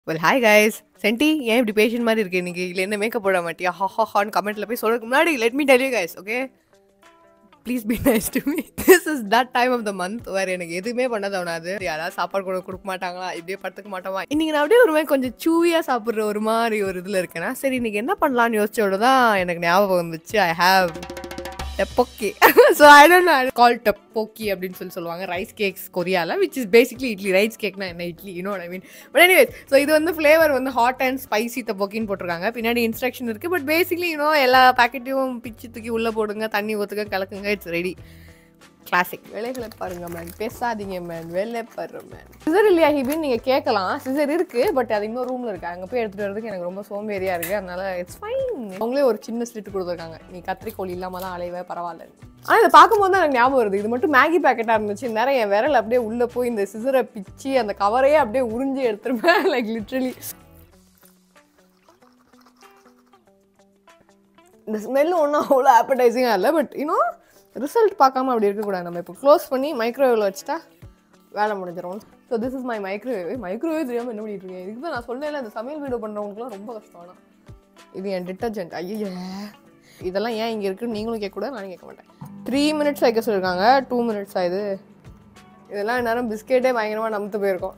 well hi guys சென்டி ஏன் இப்படி patient மாதிரி இருக்கு இன்னைக்கு இல்லை என்ன மேக்கப் போட மாட்டியா ஹா ஹா ஹான்னு கமெண்ட்ல போய் சொல்றதுக்கு முன்னாடி let me tell you guys okay please be nice to me this is that time of the month வேறு எனக்கு எதுவுமே பண்ண தோணாது யாராவது சாப்பாடு கூட கொடுக்க மாட்டாங்களா இப்படியே படுத்துக்க மாட்டோமா இன்னைக்கு நான் அப்படியே ஒரு மாதிரி கொஞ்சம் சூவியாக சாப்பிட்ற ஒரு மாதிரி ஒரு இதில் இருக்கேன்னா சரி இன்னைக்கு என்ன பண்ணலாம்னு யோசிச்சோட தான் எனக்கு ஞாபகம் வந்துச்சு I have tteokbokki so I don't call tteokbokki அப்படின்னு சொல்லி சொல்லுவாங்க ரைஸ் கேக்ஸ் கொரியாவில் which is basically idli rice கேக்னா என்ன idli you know I mean but anyways so இது வந்து ஃப்ளேவர் வந்து ஹாட் அண்ட் ஸ்பைசி தப்போக்கின்னு போட்டிருக்காங்க பின்னாடி இன்ஸ்ட்ரக்ஷன் இருக்குது பட் பேசிக்லி யூனோ எல்லா பேக்கெட்டையும் பிச்சு தூக்கி உள்ளே போடுங்க தண்ணி ஊற்றுங்க கலக்குங்க இட்ஸ் ரெடி கிளாசிக் வேலைகளை பாருங்க மேன் பேசாதீங்க மேன் வேலை பாரு மேன் சிசர் இல்லையா ஹிபின் நீங்கள் கேட்கலாம் சிசர் இருக்கு பட் அது இன்னொரு ரூமில் இருக்கு அங்கே போய் எடுத்துகிட்டு வரதுக்கு எனக்கு ரொம்ப சோம்பேறியா இருக்கு அதனால இட்ஸ் ஃபைன் அவங்களே ஒரு சின்ன ஸ்லிட் கொடுத்துருக்காங்க நீ கத்திரிக்கோள் இல்லாமல் தான் அலைவே பரவாயில்ல ஆனால் இதை பார்க்கும்போது தான் எனக்கு ஞாபகம் வருது இது மட்டும் மேகி பேக்கெட்டாக இருந்துச்சு நேரம் என் விரல் அப்படியே உள்ளே போய் இந்த சிசரை பிச்சு அந்த கவரையே அப்படியே உறிஞ்சி எடுத்துருப்பேன் லைக் லிட்ரலி இந்த ஸ்மெல் ஒன்றும் அவ்வளோ ஆப்படைசிங்காக இல்லை பட் இன்னும் ரிசல்ட் பார்க்காம அப்படி இருக்கக்கூடாது நம்ம இப்போ க்ளோஸ் பண்ணி மைக்ரோவேவில் வச்சுட்டா வேலை முடிஞ்சிடும் so this is my microwave microwave தெரியாமல் என்ன பண்ணிட்டு இருக்கேன் இதுக்கு தான் நான் சொன்னேன்ல இந்த சமையல் வீடியோ பண்ணுறவங்களுக்குலாம் ரொம்ப கஷ்டம் ஆனால் இது என் டிட்டர்ஜென்ட் ஐயோ இதெல்லாம் ஏன் இங்கே இருக்குன்னு நீங்களும் கேட்கக்கூடாது நானும் கேட்க மாட்டேன் த்ரீ மினிட்ஸ் வைக்க சொல்லியிருக்காங்க டூ மினிட்ஸ் ஆகுது இதெல்லாம் நேரம் பிஸ்கெட்டே பயங்கரமாக நம்பத்து போயிருக்கோம்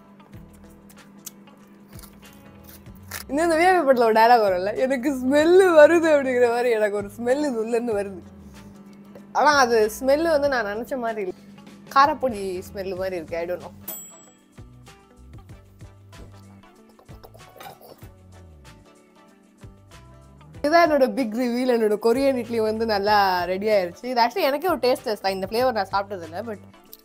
இன்னும் இந்த விஏபி படத்தில் ஒரு டயலாக் வரும்ல எனக்கு ஸ்மெல்லு வருது அப்படிங்கிற மாதிரி எனக்கு ஒரு ஸ்மெல் இது உள்ளேருந்து வருது ஆனால் அது ஸ்மெல்லு வந்து நான் நினச்ச மாதிரி இல்லை காரப்பொடி ஸ்மெல்லு மாதிரி இருக்கு ஐ டோன்ட் நோ இதுதான் என்னோட பிக் ரிவீல் என்னோட கொரியன் இட்லி வந்து நல்லா ரெடி ஆயிருச்சு இது ஆக்சுவலி எனக்கே ஒரு டேஸ்ட் டெஸ்ட் தான் இந்த ஃப்ளேவர் நான் சாப்பிட்டதில்ல பட்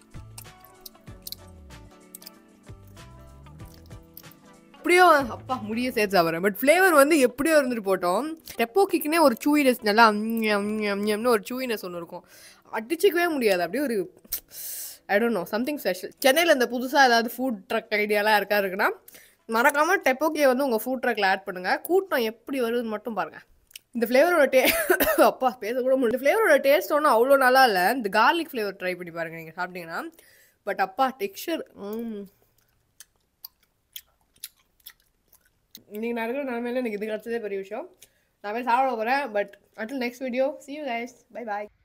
எப்படியோ அப்பா முடிய சேர்த்து சாப்பிட்றேன் பட் ஃப்ளேவர் வந்து எப்படியோ இருந்துட்டு போட்டோம் டெப்போக்கிக்குனே ஒரு சூயினஸ் நல்லா ம்னு ஒரு சூயினஸ் ஒன்று இருக்கும் அடிச்சிக்கவே முடியாது அப்படியே ஒரு I don't know something special சென்னையில் இந்த புதுசாக ஏதாவது ஃபுட் ட்ரக் ஐடியாலாம் இருக்கா இருக்குன்னா மறக்காமல் டெப்போக்கியை வந்து உங்கள் ஃபுட் ட்ரக்கில் ஆட் பண்ணுங்கள் கூட்டம் எப்படி வருதுன்னு மட்டும் பாருங்கள் இந்த ஃப்ளேவரோட டே அப்பா பேசக்கூட முடியல இந்த ஃப்ளேவரோட டேஸ்ட் ஒன்றும் அவ்வளோ நல்லா இல்லை இந்த கார்லிக் ஃப்ளேவர் ட்ரை பண்ணி பாருங்கள் நீங்கள் சாப்பிட்டீங்கன்னா பட் அப்பா டெக்ஸ்சர் இன்னைக்கு நான் இருக்கிற நிலமையில எனக்கு இது கிடச்சதே பெரிய விஷயம் நான் போய் சாப்பிட போகிறேன் பட் அட்டில் next video see you guys bye bye